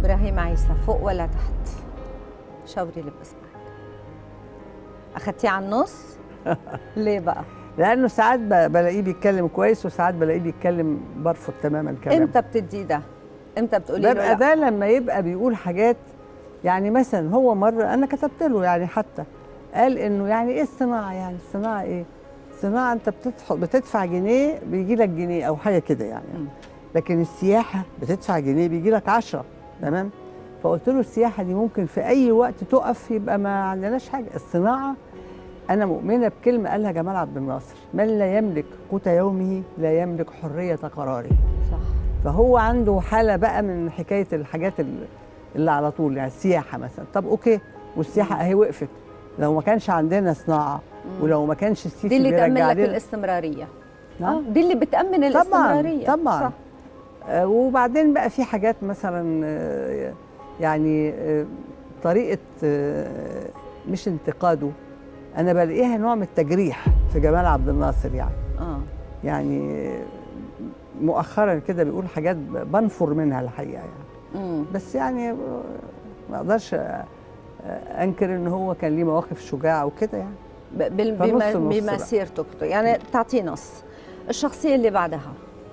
ابراهيم عيسى فوق ولا تحت شاوري لي باصبعك اخدتيه على النص ليه بقى لانه ساعات ب- بلاقيه بيتكلم كويس وساعات بلاقيه بيتكلم برفض تماما كلامه امتى بتديه ده امتى بتقولي له ببقى لا؟ ده لما يبقى بيقول حاجات يعني مثلا هو مره انا كتبت له يعني حتى قال انه يعني ايه الصناعه يعني الصناعه ايه؟ الصناعه انت بتدفع بتدفع جنيه بيجي لك جنيه او حاجه كده يعني مم. لكن السياحه بتدفع جنيه بيجي لك 10 تمام؟ فقلت له السياحه دي ممكن في اي وقت تقف يبقى ما عندناش حاجه الصناعه انا مؤمنه بكلمه قالها جمال عبد الناصر من لا يملك قوت يومه لا يملك حريه قراره صح فهو عنده حاله بقى من حكايه الحاجات ال- اللي على طول يعني السياحه مثلا طب اوكي والسياحه اهي وقفت لو ما كانش عندنا صناعه ولو ما كانش السيسي دي اللي تأمن بيرجع لك لنا- الاستمرارية نعم؟ آه، دي اللي بتأمن الاستمرارية طبعا صح. آه وبعدين بقى في حاجات مثلا آه يعني آه طريقه آه مش انتقاده انا بلاقيها نوع من التجريح في جمال عبد الناصر يعني اه يعني مؤخرا كده بيقول حاجات بنفر منها الحقيقه يعني امم بس يعني ما اقدرش انكر ان هو كان ليه مواقف شجاعه وكده يعني ب- بال- فنص بما- نص بقى. بمسيرته يعني تعطيه نص الشخصية اللي بعدها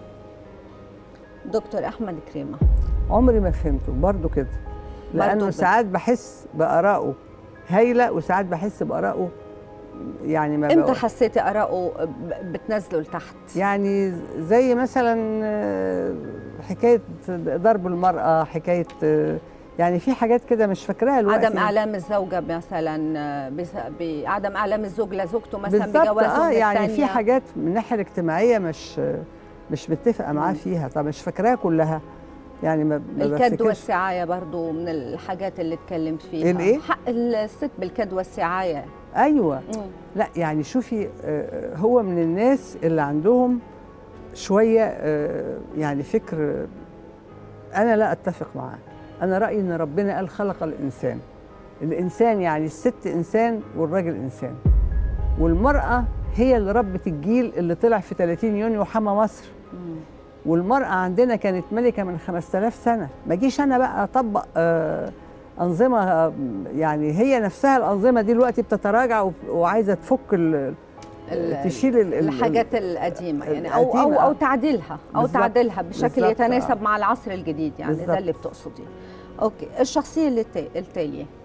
دكتور أحمد كريمة عمري ما فهمته برضه كده برضه لانه ده. ساعات بحس بارائه هايله وساعات بحس بارائه يعني ما امتى بقى- حسيتي آراءه ب- بتنزله لتحت؟ يعني زي مثلا آه، حكايه ضرب المراه حكايه آه، يعني في حاجات كده مش فاكراها دلوقتي عدم اعلام الزوجه مثلا آه، بس- بعدم اعلام الزوج لزوجته مثلا بالظبط بجوازه اه من يعني في التانية. حاجات من الناحيه الاجتماعيه مش مش متفقه معاه مم. فيها طب مش فاكراها كلها يعني ما ما الكد بفتكرش. والسعايه برضو من الحاجات اللي اتكلمت فيها الإيه؟ حق الست بالكد والسعايه ايوه مم. لا يعني شوفي آه، هو من الناس اللي عندهم شويه آه، يعني فكر آه، انا لا اتفق معاه انا رايي ان ربنا قال خلق الانسان الانسان يعني الست انسان والراجل انسان والمراه هي اللي ربت الجيل اللي طلع في 30 يونيو وحمى مصر مم. والمرأة عندنا كانت ملكة من 5000 سنة ما جيش أنا بقى أطبق آه، أنظمة آه، يعني هي نفسها الأنظمة دي دلوقتي بتتراجع وف- وعايزة تفك ال ال- تشيل ال- ال- الحاجات القديمه يعني او او القديمة، او آه. تعديلها او بالظبط. تعديلها بشكل بالظبط، يتناسب آه. مع العصر الجديد يعني ده بالظبط. اللي بتقصديه اوكي الشخصيه اللي التا- التاليه